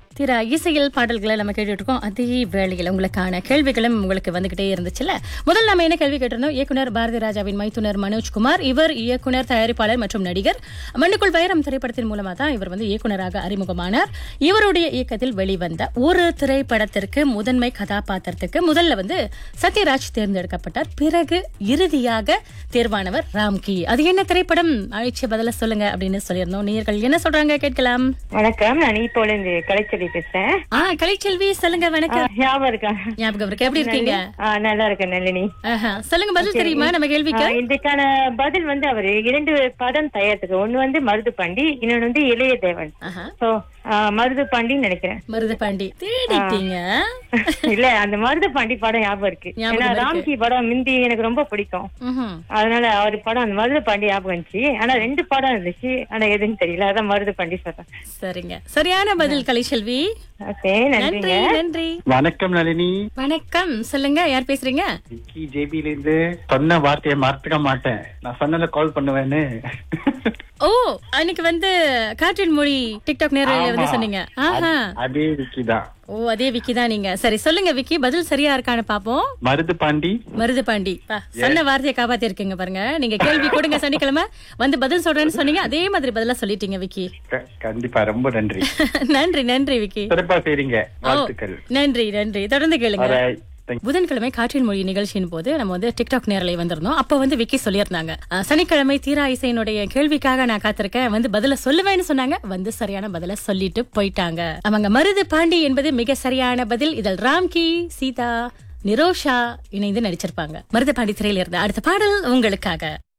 திரா இசையில் பாடல்களை நம்ம கேட்டுட்டு இருக்கோம் அதே வேளையில் உங்களுக்கான கேள்விகளும் உங்களுக்கு வந்துகிட்டே இருந்துச்சுல்ல முதல் நம்ம என்ன கேள்வி கேட்டிருந்தோம் இயக்குனர் பாரதி ராஜாவின் மைத்துனர் மனோஜ்குமார் இவர் இயக்குனர் தயாரிப்பாளர் மற்றும் நடிகர் மண்ணுக்குள் வைரம் திரைப்படத்தின் மூலமா தான் இவர் வந்து இயக்குனராக அறிமுகமானார் இவருடைய இயக்கத்தில் வெளிவந்த ஒரு திரைப்படத்திற்கு முதன்மை கதாபாத்திரத்துக்கு முதல்ல வந்து சத்யராஜ் தேர்ந்தெடுக்கப்பட்டார் பிறகு இறுதியாக தேர்வானவர் ராம்கி அது என்ன திரைப்படம் அழிச்சு பதில சொல்லுங்க அப்படின்னு சொல்லியிருந்தோம் நேயர்கள் என்ன சொல்றாங்க கேட்கலாம் வணக்கம் நான் இப்போல இருந்து கலைச்செல்வி பேசுறேன் ஆ கலைச்செல்வி சொல்லுங்க ஆ, வணக்கம் ஞாபகம் இருக்கா ஞாபகம் இருக்கு எப்படி இருக்கீங்க ஆ, நல்லா இருக்கேன் நளினி ஆஹா. சொல்லுங்க பதில் தெரியுமா நம்ம ஆ, கேள்விக்கு இதுக்கான பதில் வந்து அவரு இரண்டு படம் தயாரித்தது ஒண்ணு வந்து மருது பாண்டி இன்னொன்னு வந்து இளைய தேவன் ஆஹா. சோ மருது பாண்டின்னு நினைக்கிறேன் மருது பாண்டி தேடிட்டீங்க இல்ல அந்த மருது பாண்டி படம் ஞாபகம் இருக்கு ஞாபகம் ஏன்னா இருக்கு. ராம்கி படம் மிந்தி எனக்கு ரொம்ப பிடிக்கும் ம்ஹும். அதனால அவர் படம் அந்த மருது பாண்டி ஞாபகம் இருந்துச்சு ஆனா ரெண்டு படம் இருந்துச்சு ஆனா எதுன்னு தெரியல அதான் மருது பாண்டி சொல்றேன் சரிங்க சரியான பதில் கலைச்செல்வி ஓகே நன்றிங்க நன்றி நன்றி வணக்கம் நளினி வணக்கம் சொல்லுங்க யார் பேசுறீங்க விக்கி ஜேபில இருந்து சொன்ன வார்த்தையை மறந்துக்க மாட்டேன் நான் சொன்னத கால் பண்ணுவேன்னு ஓ அன்னைக்கு வந்து காற்றின் மொழி டிக்டாக் நேரில் வந்து ஆமா. சொன்னீங்க ஆஹா அதே விக்கி தான் ஓ அதே விக்கி தான் நீங்க சரி சொல்லுங்க விக்கி பதில் சரியா இருக்கான்னு பாப்போம் மருது பாண்டி மருது பாண்டி பா, சொன்ன வார்த்தையை காப்பாத்தி இருக்கீங்க பாருங்க நீங்க கேள்வி கொடுங்க சனிக்கிழமை வந்து பதில் சொல்றேன்னு சொன்னீங்க அதே மாதிரி பதிலா சொல்லிட்டீங்க விக்கி க- கண்டிப்பா ரொம்ப நன்றி நன்றி நன்றி விக்கி சிறப்பா செய்றீங்க ஓ, வாழ்த்துக்கள் நன்றி நன்றி தொடர்ந்து கேளுங்க Alright. Thank you. புதன்கிழமை காற்றின் மொழி நிகழ்ச்சியின் போது நம்ம வந்து டிக்டாக் நேரலை வந்திருந்தோம் அப்ப வந்து விக்கி சொல்லியிருந்தாங்க அஹ், சனிக்கிழமை தீரா இசையினுடைய கேள்விக்காக நான் காத்திருக்கேன் வந்து பதில சொல்லுவேன்னு சொன்னாங்க வந்து சரியான பதில சொல்லிட்டு போயிட்டாங்க அவங்க மருது பாண்டி என்பது மிக சரியான பதில் இதில் ராம்கி சீதா நிரோஷா இணைந்து நடிச்சிருப்பாங்க மருது பாண்டி திரையில இருந்த அடுத்த பாடல் உங்களுக்காக